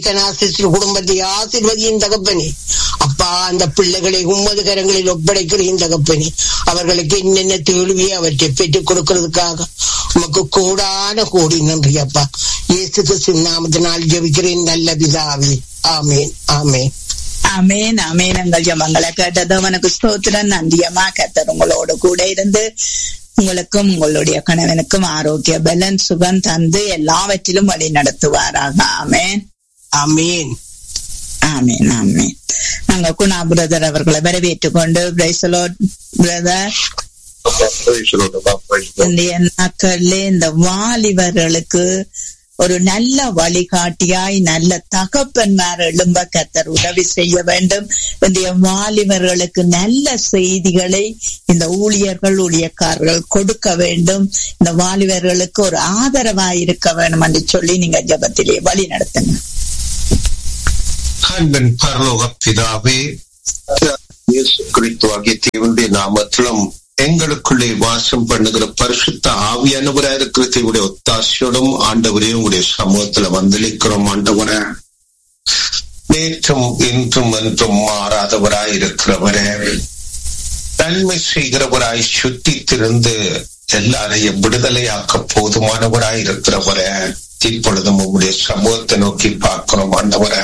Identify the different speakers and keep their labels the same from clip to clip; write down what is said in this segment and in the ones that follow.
Speaker 1: ஆசிரியர் குடும்பத்தை ஆசிர்வதியின் தகப்பனே அப்பா அந்த பிள்ளைகளை உம்மது கரங்களில் ஒப்படைக்கிறேன் தகப்பனே அவர்களுக்கு என்னென்ன தேழ்வியை அவற்றை பெற்றுக் கொடுக்கிறதுக்காக உமக்கு கூடான கோடி நன்றி அப்பா இயேசு கிறிஸ்து நாமத்தினால் ஜெபிக்கிறேன் நல்ல பிதாவே ஆமேன் ஆமேன்
Speaker 2: அமேன் அமேன் எங்கள் ஜபங்களை கேட்டது அவனுக்கு ஸ்தோத்திரம் நந்தியமா கத்தர் உங்களோடு கூட இருந்து உங்களுக்கும் உங்களுடைய கணவனுக்கும் ஆரோக்கிய பலன் சுகம் தந்து எல்லாவற்றிலும் வழி நடத்துவாராக ஆமேன்
Speaker 1: ஆமேன்
Speaker 2: ஆமேன் ஆமேன் நாங்க குணா பிரதர் அவர்களை வரவேற்றுக் கொண்டு பிரைசலோ பிரதர் இந்த நாட்கள்ல இந்த வாலிபர்களுக்கு ஒரு நல்ல வழிகாட்டியாய் நல்ல தகப்பன்மார் எழும்ப கத்தர் உதவி செய்ய வேண்டும் இந்த வாலிபர்களுக்கு நல்ல செய்திகளை இந்த ஊழியர்கள் ஊழியக்காரர்கள் கொடுக்க வேண்டும் இந்த வாலிபர்களுக்கு ஒரு ஆதரவாய் இருக்க வேண்டும் என்று சொல்லி நீங்க ஜபத்திலே வழி நடத்துங்க
Speaker 3: அன்பின் பரலோக பிதாவே இயேசு கிறிஸ்து ஆகிய தேவனுடைய நாமத்திலும் எங்களுக்குள்ளே வாசம் பண்ணுகிற பரிசுத்த ஆவியானவராக இருக்கிற தேவனுடைய ஒத்தாசையோடும் ஆண்டவரே உங்களுடைய சமூகத்துல வந்தளிக்கிறோம் ஆண்டவரே நேற்றும் இன்றும் என்றும் மாறாதவராய் இருக்கிறவரே நன்மை செய்கிறவராய் சுத்தி திருந்து எல்லாரையும் விடுதலையாக்க போதுமானவராய் இருக்கிறவரே இப்பொழுதும் உங்களுடைய சமூகத்தை நோக்கி பார்க்கிறோம் ஆண்டவரே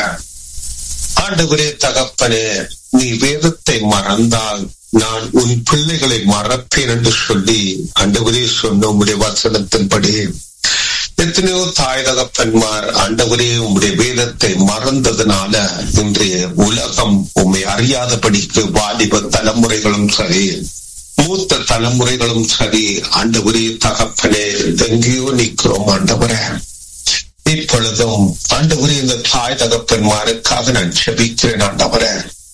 Speaker 3: ஆண்டவரே தகப்பனே நீ வேதத்தை மறந்தால் நான் உன் பிள்ளைகளை மறப்பேன் என்று சொல்லி ஆண்டவரே சொன்ன உங்களுடைய வசனத்தின்படி எத்தனையோ தாய் தகப்பன்மார் ஆண்டவரே உங்களுடைய வேதத்தை மறந்ததுனால இன்றைய உலகம் உண்மை அறியாதபடிக்கு வாலிப தலைமுறைகளும் சரி மூத்த தலைமுறைகளும் சரி ஆண்டவரே தகப்பனே எங்கேயோ நிற்கிறோம் ஆண்டவரே இப்பொழுதும் ஆண்டவரே இந்த தாய் தகப்பன்மாருக்காக நான் செபிக்கிறேன் ஆண்டவரே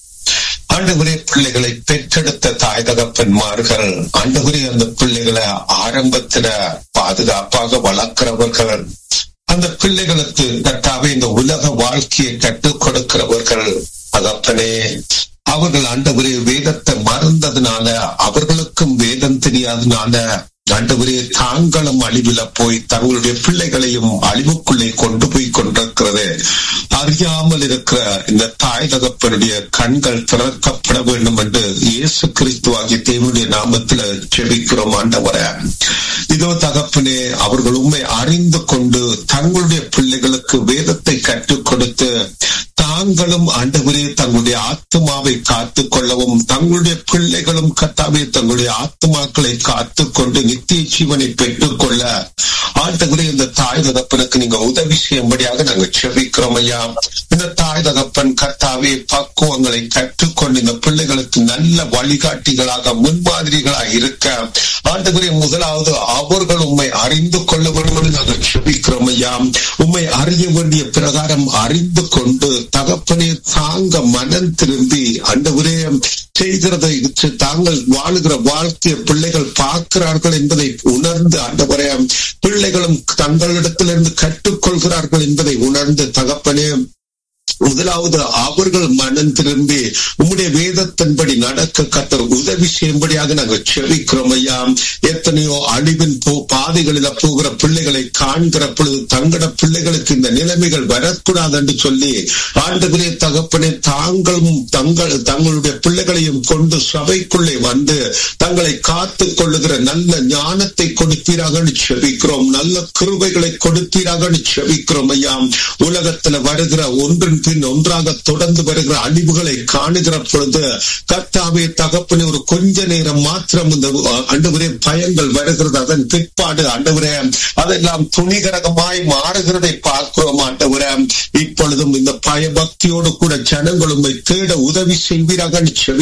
Speaker 3: ஆண்டவரே பிள்ளைகளை பெற்றெடுத்த தாய் தகப்பன்மார்கள் ஆண்டவரே அந்த பிள்ளைகளை ஆரம்பத்துல பாதுகாப்பாக வளர்க்கிறவர்கள் அந்த பிள்ளைகளுக்கு கட்டாவே இந்த உலக வாழ்க்கையை கற்றுக் கொடுக்கிறவர்கள் தகப்பனே அவர்கள் ஆண்டவரே வேதத்தை மறந்ததுனால அவர்களுக்கும் வேதம் தெரியாதனால ஆண்டவரே தாங்களும் அழிவுல போய் தங்களுடைய பிள்ளைகளையும் அழிவுக்குள்ளே கொண்டு போய் கொண்டிருக்கிறது அறியாமல் இருக்கிற இந்த தாய் தகப்பனுடைய கண்கள் திறக்கப்பட வேண்டும் என்று இயேசு கிறிஸ்து ஆகிய தேவனுடைய நாமத்துல செபிக்கிறோம் ஆண்டவர இதோ தகப்பனே அவர்கள் உண்மை அறிந்து கொண்டு தங்களுடைய பிள்ளைகளுக்கு வேதத்தை கற்றுக் கொடுத்து தாங்களும் ஆண்டவரே தங்களுடைய ஆத்மாவை காத்துக் கொள்ளவும் தங்களுடைய பிள்ளைகளும் கத்தாவே தங்களுடைய ஆத்மாக்களை காத்துக் கொண்டு நித்திய ஜீவனை பெற்றுக் கொள்ள ஆண்டவரே இந்த தாய் தகப்பனுக்கு நீங்க உதவி செய்யும்படியாக நாங்கள் செபிக்கிறோம் ஐயா இந்த தாய் தகப்பன் கத்தாவே பக்குவங்களை கற்றுக்கொண்டு இந்த பிள்ளைகளுக்கு நல்ல வழிகாட்டிகளாக முன்மாதிரிகளாக இருக்க ஆண்டவரே முதலாவது அவர்கள் உண்மை அறிந்து கொள்ள வேண்டும் நாங்கள் செபிக்கிறோம் ஐயா உண்மை அறிய வேண்டிய பிரகாரம் அறிந்து கொண்டு தகப்பனே தாங்க மனம் திரும்பி அண்டவரே செய்கிறதை தாங்கள் வாழுகிற வாழ்க்கையை பிள்ளைகள் பார்க்கிறார்கள் என்பதை உணர்ந்து ஆண்டவரே பிள்ளைகளும் தங்களிடத்திலிருந்து கற்றுக்கொள்கிறார்கள் என்பதை உணர்ந்து தகப்பனே முதலாவது அவர்கள் மனம் திரும்பி உம்முடைய வேதத்தின்படி நடக்க கத்தர் உதவி செய்யும்படியாக நாங்கள் செவிக்கிறோம் ஐயா எத்தனையோ அழிவின் போ பாதைகளில போகிற பிள்ளைகளை காண்கிற பொழுது தங்கட பிள்ளைகளுக்கு இந்த நிலைமைகள் வரக்கூடாது என்று சொல்லி ஆண்டுகளே தகப்பனே தாங்களும் தங்கள் தங்களுடைய பிள்ளைகளையும் கொண்டு சபைக்குள்ளே வந்து தங்களை காத்து கொள்ளுகிற நல்ல ஞானத்தை கொடுத்தீராக செபிக்கிறோம் நல்ல கிருவைகளை கொடுத்தீராக செபிக்கிறோம் ஐயா உலகத்துல வருகிற ஒன்றின் பின் ஒன்றாக தொடர்ந்து வருகிற அழிவுகளை காணுகிற பொழுது கர்த்தாவே தகப்பனே ஒரு கொஞ்ச நேரம் மாத்திரம் இந்த அண்டவரே பயங்கள் வருகிறது அதன் பிற்பாடு அண்டவரே அதெல்லாம் துணிகரகமாய் மாறுகிறதை பார்க்கிறோம் ஆண்டவரே இப்பொழுதும் இந்த பயபக்தியோடு கூட ஜனங்களும் தேட உதவி செய்வீராக செவி